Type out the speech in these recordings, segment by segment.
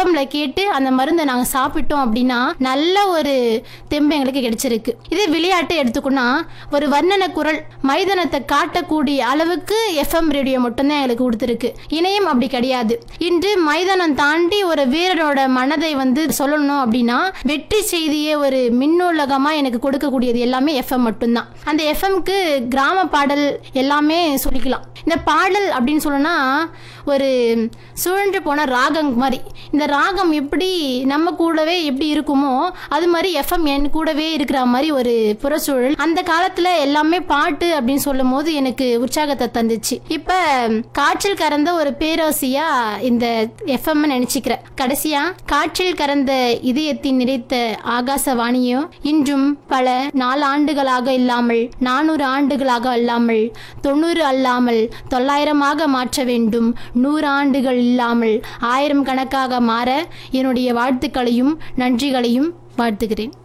எஃப்எம்ல கேட்டு அந்த மருந்தை நாங்கள் சாப்பிட்டோம் அப்படின்னா நல்ல ஒரு தெம்பு எங்களுக்கு கிடைச்சிருக்கு இதே விளையாட்டை எடுத்துக்கோன்னா ஒரு வர்ணன குரல் மைதானத்தை காட்டக்கூடிய அளவுக்கு எஃப்எம் ரேடியோ மட்டும்தான் எங்களுக்கு கொடுத்துருக்கு இணையம் அப்படி கிடையாது இன்று மைதானம் தாண்டி ஒரு வீரரோட மனதை வந்து சொல்லணும் அப்படின்னா வெற்றி செய்தியை ஒரு மின்னூலகமா எனக்கு கொடுக்கக்கூடியது எல்லாமே எஃப்எம் மட்டும்தான் அந்த எஃப்எம்க்கு கிராம பாடல் எல்லாமே சொல்லிக்கலாம் இந்த பாடல் அப்படின்னு சொல்லணும்னா ஒரு சுழன்று போன ராகம் மாதிரி இந்த ராகம் எப்படி நம்ம கூடவே எப்படி இருக்குமோ அது மாதிரி எஃப்எம் என் கூடவே இருக்கிற மாதிரி ஒரு புறச்சூழல் அந்த காலத்துல எல்லாமே பாட்டு அப்படின்னு சொல்லும் போது எனக்கு உற்சாகத்தை தந்துச்சு இப்ப காற்றில் கறந்த ஒரு பேரோசியா இந்த எஃப்எம் நினைச்சுக்கிறேன் கடைசியா காற்றில் கறந்த இதயத்தின் நிறைத்த ஆகாசவாணியோ இன்றும் பல நாலு ஆண்டுகளாக இல்லாமல் நானூறு ஆண்டுகளாக அல்லாமல் தொண்ணூறு அல்லாமல் தொள்ளாயிரமாக மாற்ற வேண்டும் நூறு ஆண்டுகள் இல்லாமல் ஆயிரம் கணக்காக மாற என்னுடைய வாழ்த்துக்களையும் நன்றிகளையும் வாழ்த்துகிறேன்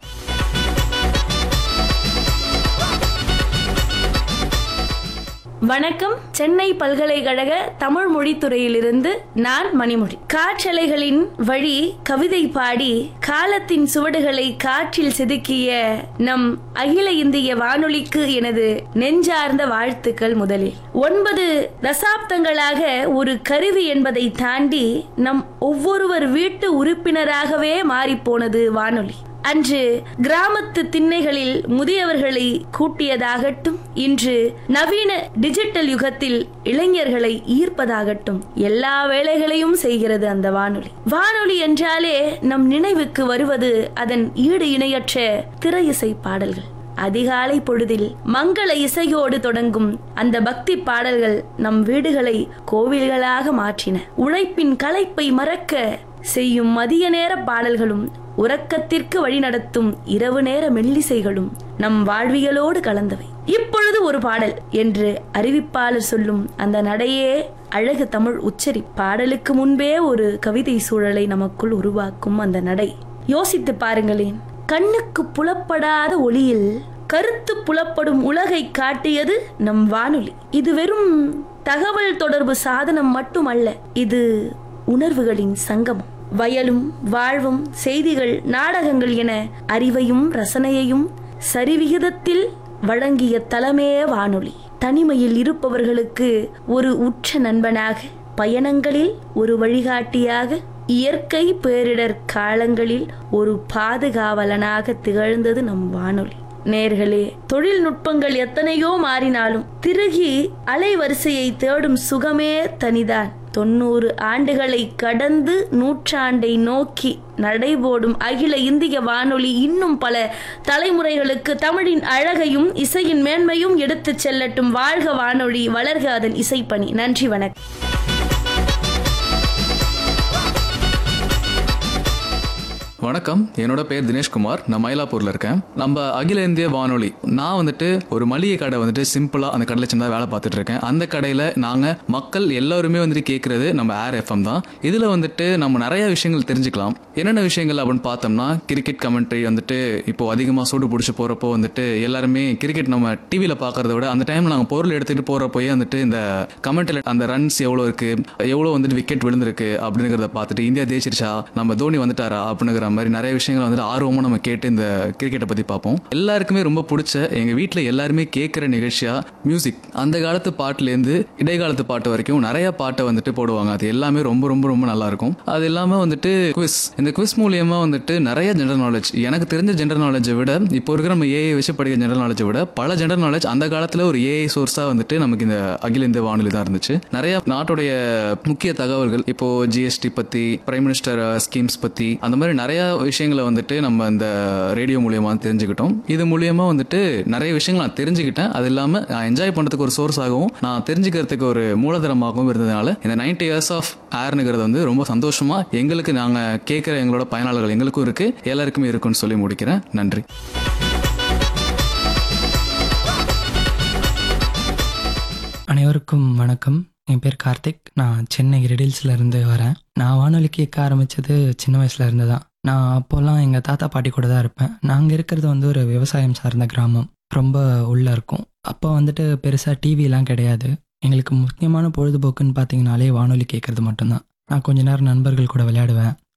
வணக்கம் சென்னை பல்கலைக்கழக தமிழ் மொழித்துறையிலிருந்து நான் மணிமொழி காற்றலைகளின் வழி கவிதை பாடி காலத்தின் சுவடுகளை காற்றில் செதுக்கிய நம் அகில இந்திய வானொலிக்கு எனது நெஞ்சார்ந்த வாழ்த்துக்கள் முதலில் ஒன்பது தசாப்தங்களாக ஒரு கருவி என்பதை தாண்டி நம் ஒவ்வொருவர் வீட்டு உறுப்பினராகவே மாறிப்போனது வானொலி அன்று கிராமத்து திண்ணைகளில் முதியவர்களை கூட்டியதாகட்டும் இன்று நவீன டிஜிட்டல் யுகத்தில் இளைஞர்களை ஈர்ப்பதாகட்டும் எல்லா வேலைகளையும் செய்கிறது அந்த வானொலி வானொலி என்றாலே நம் நினைவுக்கு வருவது அதன் ஈடு இணையற்ற திரை இசை பாடல்கள் அதிகாலை பொழுதில் மங்கள இசையோடு தொடங்கும் அந்த பக்தி பாடல்கள் நம் வீடுகளை கோவில்களாக மாற்றின உழைப்பின் களைப்பை மறக்க செய்யும் மதிய நேர பாடல்களும் உறக்கத்திற்கு வழிநடத்தும் இரவு நேர மெல்லிசைகளும் நம் வாழ்வியலோடு கலந்தவை இப்பொழுது ஒரு பாடல் என்று அறிவிப்பாளர் சொல்லும் அந்த நடையே அழகு தமிழ் உச்சரி பாடலுக்கு முன்பே ஒரு கவிதை சூழலை நமக்குள் உருவாக்கும் அந்த நடை யோசித்து பாருங்களேன் கண்ணுக்கு புலப்படாத ஒளியில் கருத்து புலப்படும் உலகை காட்டியது நம் வானொலி இது வெறும் தகவல் தொடர்பு சாதனம் மட்டுமல்ல இது உணர்வுகளின் சங்கமம் வயலும் வாழ்வும் செய்திகள் நாடகங்கள் என அறிவையும் ரசனையையும் சரிவிகிதத்தில் வழங்கிய தலமே வானொலி தனிமையில் இருப்பவர்களுக்கு ஒரு உற்ற நண்பனாக பயணங்களில் ஒரு வழிகாட்டியாக இயற்கை பேரிடர் காலங்களில் ஒரு பாதுகாவலனாக திகழ்ந்தது நம் வானொலி நேர்களே தொழில்நுட்பங்கள் எத்தனையோ மாறினாலும் திருகி அலைவரிசையை தேடும் சுகமே தனிதான் தொண்ணூறு ஆண்டுகளை கடந்து நூற்றாண்டை நோக்கி நடைபோடும் அகில இந்திய வானொலி இன்னும் பல தலைமுறைகளுக்கு தமிழின் அழகையும் இசையின் மேன்மையும் எடுத்துச் செல்லட்டும் வாழ்க வானொலி வளர்க அதன் இசைப்பணி நன்றி வணக்கம் வணக்கம் என்னோட பேர் தினேஷ்குமார் நான் மயிலாப்பூர்ல இருக்கேன் நம்ம அகில இந்திய வானொலி நான் வந்துட்டு ஒரு மளிகை கடை வந்துட்டு சிம்பிளா அந்த கடையில் சின்னதாக வேலை பார்த்துட்டு இருக்கேன் அந்த கடையில் நாங்கள் மக்கள் எல்லாருமே வந்துட்டு கேட்கறது நம்ம ஏர் எஃப்எம் தான் இதில் வந்துட்டு நம்ம நிறைய விஷயங்கள் தெரிஞ்சுக்கலாம் என்னென்ன விஷயங்கள் அப்படின்னு பார்த்தோம்னா கிரிக்கெட் கமெண்ட்ரி வந்துட்டு இப்போ அதிகமாக சூடு பிடிச்சி போகிறப்போ வந்துட்டு எல்லாருமே கிரிக்கெட் நம்ம டிவியில் பார்க்கறத விட அந்த டைம் நாங்கள் பொருள் எடுத்துகிட்டு போகிறப்போயே வந்துட்டு இந்த கமெண்ட்டில் அந்த ரன்ஸ் எவ்வளோ இருக்கு எவ்வளோ வந்துட்டு விக்கெட் விழுந்திருக்கு அப்படிங்கிறத பார்த்துட்டு இந்தியா ஜெயிச்சிருச்சா நம்ம தோனி வந்துட்டாரா அப்படிங்கிற மாதிரி நிறைய விஷயங்கள் வந்துட்டு ஆர்வமாக நம்ம கேட்டு இந்த கிரிக்கெட்டை பற்றி பார்ப்போம் எல்லாருக்குமே ரொம்ப பிடிச்ச எங்கள் வீட்டில் எல்லாருமே கேட்குற நிகழ்ச்சியா மியூசிக் அந்த காலத்து பாட்டுலேருந்து இடைக்காலத்து பாட்டு வரைக்கும் நிறைய பாட்டை வந்துட்டு போடுவாங்க அது எல்லாமே ரொம்ப ரொம்ப ரொம்ப நல்லா இருக்கும் அது இல்லாமல் வந்துட்டு குவிஸ் இந்த குவிஸ் மூலியமா வந்துட்டு நிறைய ஜென்ரல் நாலேஜ் எனக்கு தெரிஞ்ச ஜென்ரல் நாலேஜை விட இப்போ இருக்கிற நம்ம ஏஐ வச்சு படிக்கிற ஜென்ரல் நாலேஜை விட பல ஜென்ரல் நாலேஜ் அந்த காலத்தில் ஒரு ஏஐ சோர்ஸாக வந்துட்டு நமக்கு இந்த அகில இந்திய வானொலி தான் இருந்துச்சு நிறைய நாட்டுடைய முக்கிய தகவல்கள் இப்போ ஜிஎஸ்டி பற்றி பிரைம் மினிஸ்டர் ஸ்கீம்ஸ் பற்றி அந்த மாதிரி நிறைய விஷயங்களை வந்துட்டு நம்ம இந்த ரேடியோ மூலியமா தெரிஞ்சுக்கிட்டோம் இது மூலியமா வந்துட்டு நிறைய விஷயங்கள் நான் தெரிஞ்சுக்கிட்டேன் அது இல்லாமல் நான் என்ஜாய் பண்ணுறதுக்கு ஒரு சோர்ஸ் ஆகவும் நான் தெரிஞ்சுக்கிறதுக்கு ஒரு மூலதனமாகவும் இருந்ததுனால இந்த நைன்டி இயர்ஸ் ஆஃப் ஏர்னுங்கிறது வந்து ரொம்ப சந்தோஷமா எங்களுக்கு நாங்கள் கேட்குற எங்களோட பயனாளர்கள் எங்களுக்கும் இருக்கு எல்லாருக்குமே இருக்குன்னு சொல்லி முடிக்கிறேன் நன்றி அனைவருக்கும் வணக்கம் என் பேர் கார்த்திக் நான் சென்னை ரெடில்ஸ்ல இருந்து வரேன் நான் வானொலி கேட்க ஆரம்பிச்சது சின்ன வயசுல இருந்து தான் நான் அப்போல்லாம் எங்கள் தாத்தா பாட்டி கூட தான் இருப்பேன் நாங்கள் இருக்கிறது வந்து ஒரு விவசாயம் சார்ந்த கிராமம் ரொம்ப உள்ள இருக்கும் அப்போ வந்துட்டு பெருசாக டிவிலாம் கிடையாது எங்களுக்கு முக்கியமான பொழுதுபோக்குன்னு பார்த்தீங்கனாலே வானொலி கேட்கறது மட்டும்தான் நான் கொஞ்ச நேரம் நண்பர்கள் கூட விளையாடுவேன்